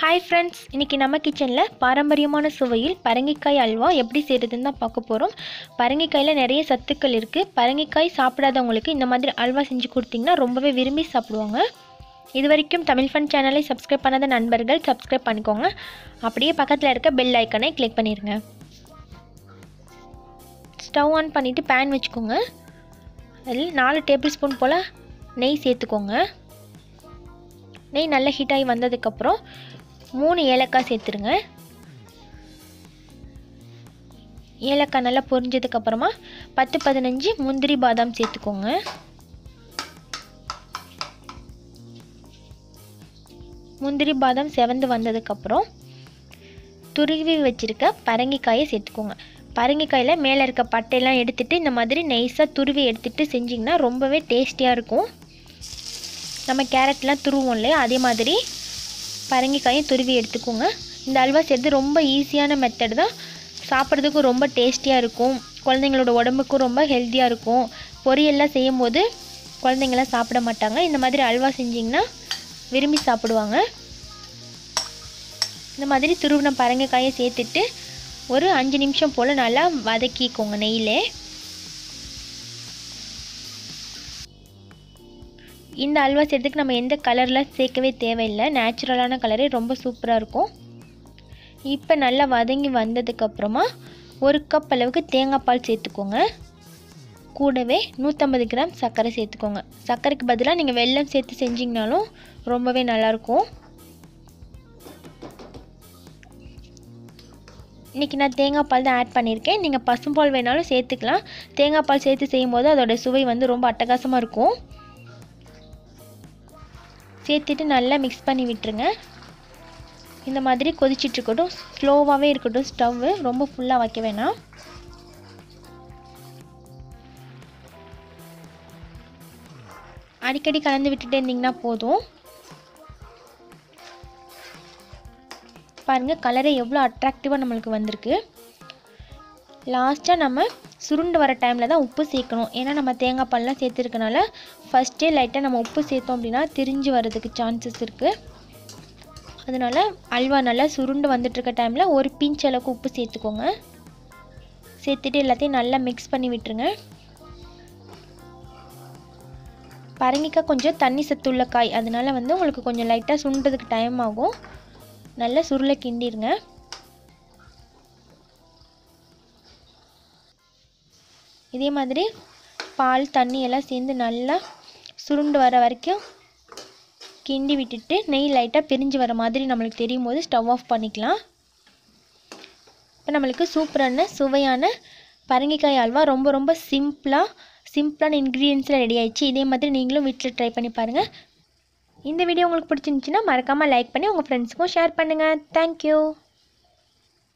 hi friends இன்றைக்கி நம்ம கிச்சனில் பாரம்பரியமான சுவையில் பரங்கிக்காய் அல்வா எப்படி செய்கிறதுன்னு தான் பார்க்க போகிறோம் பரங்கிக்காயில் நிறைய சத்துக்கள் இருக்குது பரங்கிக்காய் சாப்பிடாதவங்களுக்கு இந்த மாதிரி அல்வா செஞ்சு கொடுத்தீங்கன்னா ரொம்பவே விரும்பி சாப்பிடுவாங்க இது வரைக்கும் தமிழ் ஃபன் சேனலை சப்ஸ்கிரைப் பண்ணாத நண்பர்கள் சப்ஸ்கிரைப் பண்ணிக்கோங்க அப்படியே பக்கத்தில் இருக்க பெல் ஐக்கனை கிளிக் பண்ணிடுங்க ஸ்டவ் ஆன் பண்ணிவிட்டு பேன் வச்சுக்கோங்க அதில் நாலு டேபிள் ஸ்பூன் போல் நெய் சேர்த்துக்கோங்க நெய் நல்லா ஹீட் ஆகி வந்ததுக்கப்புறம் மூணு ஏலக்காய் சேர்த்துருங்க ஏலக்காய் நல்லா பொரிஞ்சதுக்கப்புறமா பத்து பதினஞ்சு முந்திரி பாதாம் சேர்த்துக்கோங்க முந்திரி பாதாம் செவந்து வந்ததுக்கப்புறம் துருவி வச்சுருக்க பரங்கிக்காயை சேர்த்துக்கோங்க பரங்கிக்காயில் மேலே இருக்க பட்டையெல்லாம் எடுத்துகிட்டு இந்த மாதிரி நைஸாக துருவி எடுத்துகிட்டு செஞ்சிங்கன்னா ரொம்பவே டேஸ்டியாக இருக்கும் நம்ம கேரட்லாம் துருவோம் இல்லையா அதே மாதிரி பரங்கிக்காயும் துருவி எடுத்துக்கோங்க இந்த அல்வா செய்கிறது ரொம்ப ஈஸியான மெத்தட் தான் சாப்பிட்றதுக்கும் ரொம்ப டேஸ்டியாக இருக்கும் குழந்தைங்களோட உடம்புக்கும் ரொம்ப ஹெல்த்தியாக இருக்கும் பொரியல்லாம் செய்யும் போது குழந்தைங்களாம் சாப்பிட மாட்டாங்க இந்த மாதிரி அல்வா செஞ்சிங்கன்னா விரும்பி சாப்பிடுவாங்க இந்த மாதிரி துருவின பரங்கிக்காயை சேர்த்துட்டு ஒரு அஞ்சு நிமிஷம் போல் நல்லா வதக்கிக்கோங்க நெய்யில் இந்த அல்வா செய்கிறதுக்கு நம்ம எந்த கலர்லாம் சேர்க்கவே தேவையில்லை நேச்சுரலான கலரே ரொம்ப சூப்பராக இருக்கும் இப்போ நல்லா வதங்கி வந்ததுக்கப்புறமா ஒரு கப் அளவுக்கு தேங்காய் பால் சேர்த்துக்கோங்க கூடவே நூற்றம்பது கிராம் சர்க்கரை சேர்த்துக்கோங்க சர்க்கரைக்கு பதிலாக நீங்கள் வெல்லம் சேர்த்து செஞ்சிங்கனாலும் ரொம்பவே நல்லாயிருக்கும் இன்றைக்கி நான் தேங்காய் பால் தான் ஆட் பண்ணியிருக்கேன் நீங்கள் பசும்பால் வேணாலும் சேர்த்துக்கலாம் தேங்காய் பால் சேர்த்து செய்யும்போது அதோட சுவை வந்து ரொம்ப அட்டகாசமாக இருக்கும் சேர்த்துட்டு நல்லா மிக்ஸ் பண்ணி விட்டுருங்க இந்த மாதிரி கொதிச்சிட்ருக்கட்டும் ஸ்லோவாகவே இருக்கட்டும் ஸ்டவ்வு ரொம்ப ஃபுல்லாக வைக்க வேணாம் அடிக்கடி கலந்து விட்டுட்டே இருந்தீங்கன்னா போதும் பாருங்கள் கலரே எவ்வளோ அட்ராக்டிவாக நம்மளுக்கு வந்திருக்கு லாஸ்ட்டாக நம்ம சுருண்டு வர டைமில் தான் உப்பு சேர்க்கணும் ஏன்னா நம்ம தேங்காய் பால்லாம் சேர்த்துருக்கனால ஃபஸ்ட்டே லைட்டாக நம்ம உப்பு சேர்த்தோம் அப்படின்னா திரிஞ்சு வரதுக்கு சான்சஸ் இருக்குது அதனால் அல்வா நல்லா சுருண்டு வந்துட்டுருக்க டைமில் ஒரு பிஞ்ச் அளவுக்கு உப்பு சேர்த்துக்கோங்க சேர்த்துட்டு எல்லாத்தையும் நல்லா மிக்ஸ் பண்ணி விட்டுருங்க பரங்கிக்காய் கொஞ்சம் தண்ணி சத்துள்ள காய் அதனால் வந்து உங்களுக்கு கொஞ்சம் லைட்டாக சுண்டுறதுக்கு டைம் ஆகும் நல்லா சுருளை கிண்டிருங்க இதே மாதிரி பால் தண்ணி எல்லாம் சேர்ந்து நல்லா சுருண்டு வர வரைக்கும் கிண்டி விட்டுட்டு நெய் லைட்டாக பிரிஞ்சு வர மாதிரி நம்மளுக்கு தெரியும் போது ஸ்டவ் ஆஃப் பண்ணிக்கலாம் இப்போ நம்மளுக்கு சூப்பரான சுவையான பரங்கிக்காய் அல்வா ரொம்ப ரொம்ப சிம்பிளாக சிம்பிளான இன்க்ரீடியன்ஸில் ரெடி ஆயிடுச்சு இதே மாதிரி நீங்களும் வீட்டில் ட்ரை பண்ணி பாருங்கள் இந்த வீடியோ உங்களுக்கு பிடிச்சிருந்துச்சின்னா மறக்காமல் லைக் பண்ணி உங்கள் ஃப்ரெண்ட்ஸுக்கும் ஷேர் பண்ணுங்கள் தேங்க்யூ